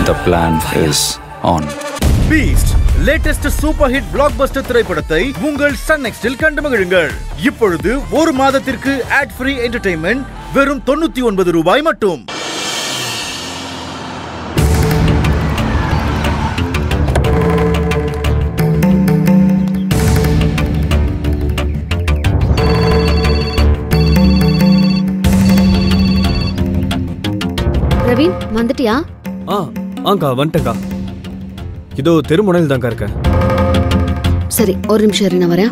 The plan is on. Beast latest super hit blockbuster திரைப்படத்தை உங்கள் Sun நெக்ஸ்டில் கண்டு மகிழுங்கள் இப்பொழுது ஒரு மாதத்திற்கு ஆட் ஃப்ரீ என்டர்டைன்மெண்ட் வெறும் தொண்ணூத்தி ஒன்பது ரூபாய் மட்டும் பிரவீன் வந்துட்டியா ஆ ஆங்க்கா வந்துட்டேங்க்கா இதோ தெருமுனையில் தான்க்கா இருக்கேன் சரி ஒரு நிமிஷம் இரு நான் வரேன்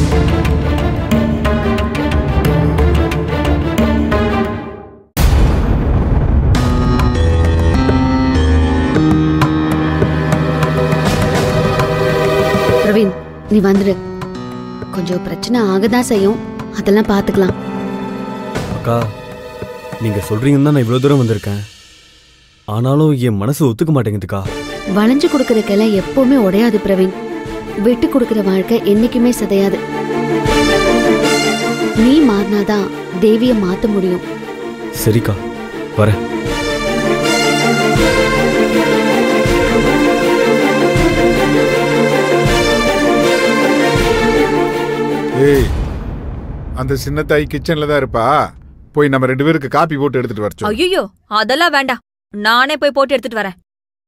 பிரவீன் நீ வந்துடு கொஞ்சம் பிரச்சனை ஆகதான் செய்யும் அதெல்லாம் பார்த்துக்கலாம் அக்கா நீங்க சொல்றீங்கன்னு தான் நான் இவ்வளோ தூரம் வந்திருக்கேன் ஆனாலும் என் மனசு ஒத்துக்க மாட்டேங்குதுக்கா வளைஞ்சு கொடுக்கிற கிளை எப்பவுமே உடையாது பிரவீன் விட்டு கொடுக்கிற வாழ்க்கை என்னைக்குமே சிதையாது நீ மாறினாதான் தேவிய மாத்த முடியும் சரிக்கா வரேன் ஏய் அந்த சின்ன தாய் கிச்சன்ல தான் இருப்பா போய் நம்ம ரெண்டு பேருக்கு காப்பி போட்டு எடுத்துட்டு வர சொல்லு. ஐயோ அதெல்லாம் வேண்டாம் நானே போய் போட்டு எடுத்துட்டு வரேன்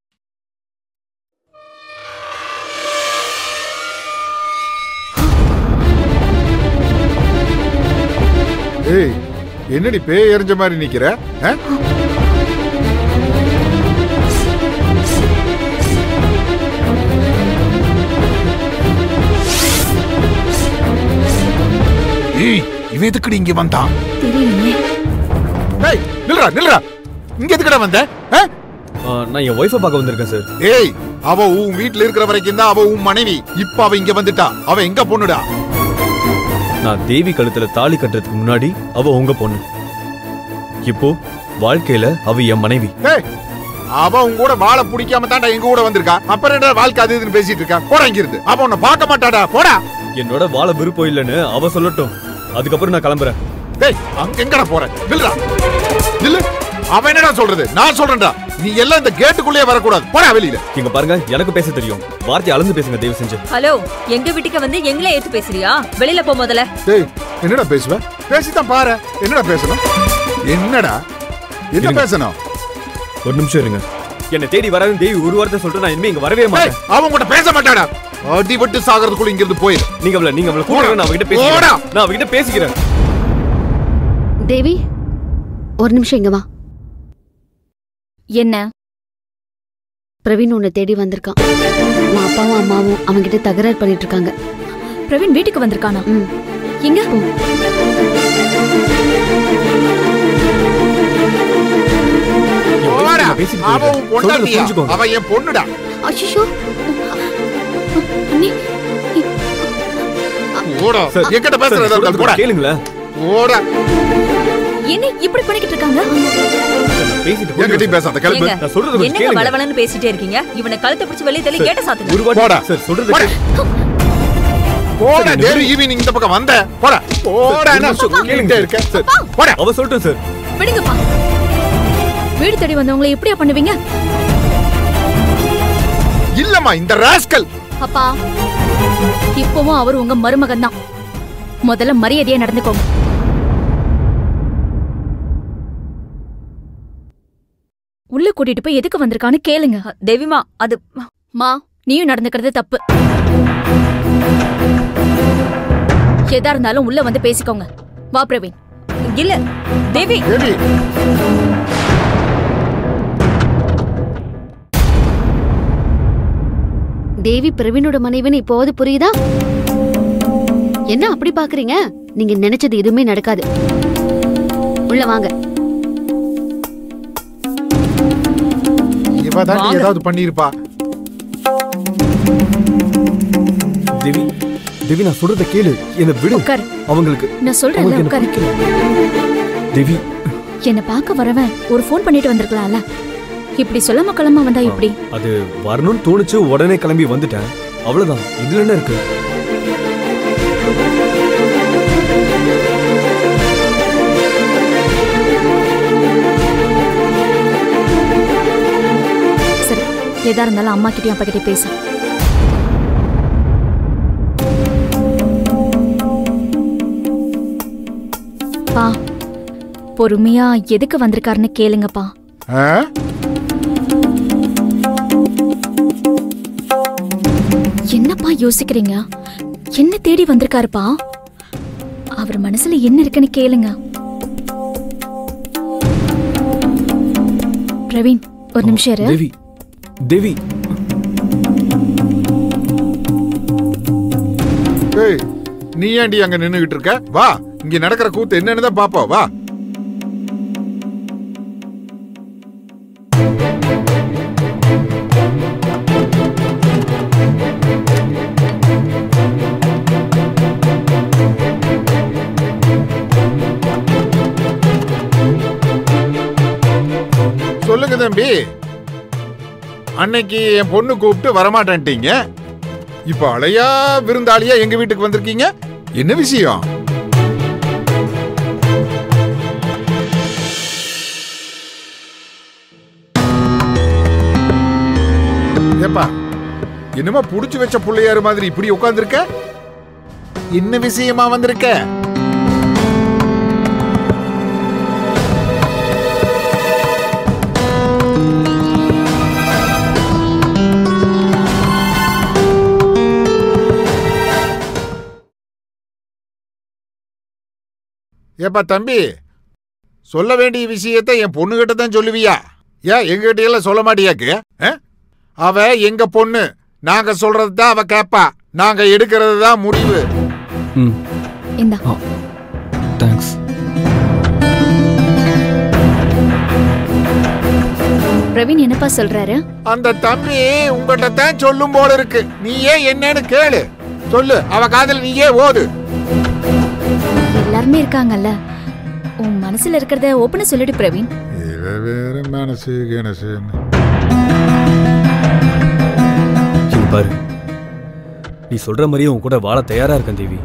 ஏய் என்னடி பேய் எறிஞ்ச மாதிரி நிக்கிற ஆ? ஏய் இவன் எதுக்குடி இங்க வந்தான் தெரியலையே ஏய் நில்றா நில்றா இங்க எதுக்குடா வந்த ஆ? ஆ, நான் என் ஒய்ஃபை பார்க்க வந்திருக்கேன் சார் ஏய் அவ உன் வீட்ல இருக்கிற வரைக்கும் தான் அவ உன் மனைவி இப்ப அவ இங்க வந்துட்டா அவ எங்க பொண்ணுடா நான் தேவி கழுத்துல தாலி கட்டுறதுக்கு முன்னாடி அவ உங்க பொண்ணு இப்போ வாழ்க்கையில அவ என் மனைவி ஏய் அவ உன் கூட வாழ பிடிக்காம தான்டா எங்க கூட வந்திருக்கா அப்புறம் என்ன வாழ்க்கை அது இதுன்னு பேசிட்டு இருக்கா போடா இங்க இருந்து அவ உன்னை பார்க்க மாட்டாடா போடா என்னோட வாழ விருப்பம் இல்லைன்னு அவ சொல்லட்டும் அதுக்கப்புறம் நான் கிளம்புறேன் டேய் அங்க எங்கடா போற நில்றா நில்லு அவன் என்னடா சொல்றது நான் சொல்றேன்டா நீ எல்லாம் இந்த கேட்டுக்குள்ளேயே வரக்கூடாது போடா வெளியில இங்க பாருங்க எனக்கு பேச தெரியும் வார்த்தை அளந்து பேசுங்க தயவு செஞ்சு ஹலோ எங்க வீட்டுக்கு வந்து எங்களே ஏத்து பேசுறியா வெளியில போ முதல்ல டேய் என்னடா பேசுவ பேசித்தான் பாரு என்னடா பேசணும் என்னடா என்ன இருங்க. பேசணும் ஒரு நிமிஷம் இருங்க என்னை தேடி வராதுன்னு தேவி ஒரு வார்த்தை சொல்லிட்டு நான் இனிமே இங்க வரவே டேய், மாட்டேன் அவன் கூட பேச மாட்டாடா அடிபட்டு சாகிறதுக்குள்ள இங்க இருந்து போயிரு நீங்க அவள நீங்க அவள கூட போடா. நான் அவகிட்ட போடா. பேசிக்கிறேன் நான் அவகிட்ட பேசிக்கிறேன் தேவி ஒரு நிமிஷம் இங்க வா என்ன பிரவீன் உன்னை தேடி வந்திருக்கான் உன் அப்பாவும் அம்மாவும் அவன்கிட்ட தகராறு பண்ணிட்டு இருக்காங்க பிரவீன் வீட்டுக்கு வந்திருக்கானா ம் எங்க போ. என் wife போடா. நான் பேசிட்டு அவன் உன் போயிடுறேன். சொல்றதை பொண்டாட்டியா புரிஞ்சுக்கோங்க. அவன் என் பொண்ணுடா அச்சோ அண்ணி போடா சார், என்கிட்ட சார், பேசுறதா இருந்தா சொல்றதை போடா கேளுங்களேன் போடா என்ன இப்படி பண்ணிக்கிட்டு இருக்காங்க நான் பேசிட்டு என்கிட்டயும் போயிடுறேன். பேசாத கிளம்பு ஏங்க, நான் சொல்றது கொஞ்சம் என்னங்க கேளுங்க. வளவளன்னு பேசிட்டே இருக்கீங்க இவனை கழுத்தை பிடிச்சு வெளியே தள்ளி கேட்ட சாத்துங்க ஒரு வாட்டி போடா. சார் சொல்றது போடா. கேளு. போடா டெய்லி ஈவினிங் இந்த பக்கம் வந்த போடா போடா என்ன நிமிஷம் சொல்லிட்டே கேளுங்க. இருக்க சரி, போடா அவ சொல்லட்டும் சார் விடுங்கப்பா வீடு தேடி வந்தவங்களை எப்படியா பண்ணுவீங்க இல்லம்மா இந்த ராஸ்கல் அப்பா இப்பவும் அவர் உங்க மருமகன் தான் முதல்ல மரியாதையா நடந்துக்கோங்க உள்ள கூட்டிட்டு போய் எதுக்கு வந்திருக்கான்னு கேளுங்க தேவிமா அது மா நீயும் நடந்துக்கிறது தப்பு எதா இருந்தாலும் உள்ள வந்து பேசிக்கோங்க வா பிரவீன் இல்ல தேவி தேவி தேவி பிரவீனோட மனைவின்னு இப்போது புரியுதா என்ன அப்படி பாக்குறீங்க நீங்க நினைச்சது எதுவுமே நடக்காது உள்ள வாங்க இவ தான் வாங்க. ஏதாவது பண்ணிருப்பா தேவி தேவி நான் சொல்றத கேளு என்ன விடு உட்காரு. அவங்களுக்கு நான் சொல்றேன்ல அவங்களுக்கு என்ன உட்காரு பிடிக்கல தேவி என்ன பார்க்க வரவன் ஒரு ஃபோன் பண்ணிட்டு வந்திருக்கலாம்ல இப்படி சொல்லாம கிளம்ப வந்தா எப்படி அது வரணும்னு தோணுச்சு உடனே கிளம்பி வந்துட்டேன் அவ்வளவுதான் இதுல என்ன இருக்கு சரி எதா இருந்தாலும் அம்மா கிட்டயும் அப்பா கிட்டயும் பேசு பா பொறுமையா எதுக்கு வந்திருக்காருன்னு கேளுங்கப்பா ஆ? என்னப்பா யோசிக்கிறீங்க என்ன தேடி வந்திருக்காருப்பா அவர் மனசுல என்ன இருக்குன்னு கேளுங்க பிரவீன் ஒரு நிமிஷம் இரு தேவி தேவி ஏய் நீ ஏன்டி அங்க நின்னுகிட்டு இருக்க வா இங்க நடக்கிற கூத்து என்னன்னு தான் பாப்போம் வா சொல்லுங்க தம்பி அன்னைக்கு என் பொண்ணு கூப்பிட்டு வரமாட்டேன்ட்டீங்க இப்ப அழையா விருந்தாளியா எங்க வீட்டுக்கு வந்திருக்கீங்க என்ன விஷயம் ஏப்பா என்னமா புடிச்சு வச்ச புள்ளையாரு மாதிரி இப்படி உட்கார்ந்திருக்க என்ன விஷயமா வந்திருக்க ஏப்பா தம்பி சொல்ல வேண்டிய விஷயத்தை என் பொண்ணுகிட்ட தான் சொல்லுவியா ஏன் எங்ககிட்ட எல்லாம் சொல்ல மாட்டியாக்கு ஆ? அவ எங்க பொண்ணு நாங்க சொல்றது தான் அவ கேப்பா நாங்க எடுக்கிறது தான் முடிவு ம் இந்தா தேங்க்ஸ் பிரவீன் என்னப்பா சொல்றாரு அந்த தம்பி உங்ககிட்ட தான் சொல்லும் போல இருக்கு நீ ஏன் என்னன்னு கேளு சொல்லு அவ காதல் நீயே ஓது எல்லாருமே இருக்காங்கல்ல உன் மனசுல இருக்கிறத ஓப்பனா சொல்லிடு பிரவீன் வேற மனசு கணசு இங்க பாரு நீ சொல்ற மாதிரியே உன் கூட வாழ தயாரா இருக்கேன் தேவி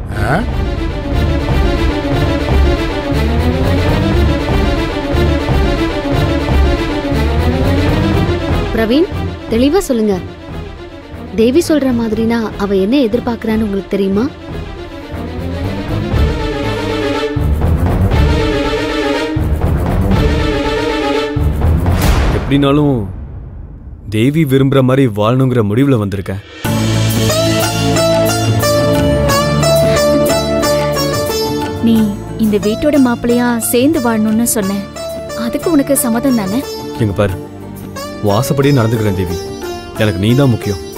பிரவீன் தெளிவா சொல்லுங்க தேவி சொல்ற மாதிரினா அவ என்ன எதிர்பார்க்கறான்னு உங்களுக்கு தெரியுமா எப்படினாலும் தேவி விரும்புற மாதிரி வாழணுங்கிற முடிவுல வந்திருக்கேன் நீ இந்த வீட்டோட மாப்பிள்ளையா சேர்ந்து வாழணும்னு சொன்ன அதுக்கு உனக்கு சம்மதம் தானே இங்க பாரு வாசப்படியே நடந்துக்கிறேன் தேவி எனக்கு நீ தான் முக்கியம்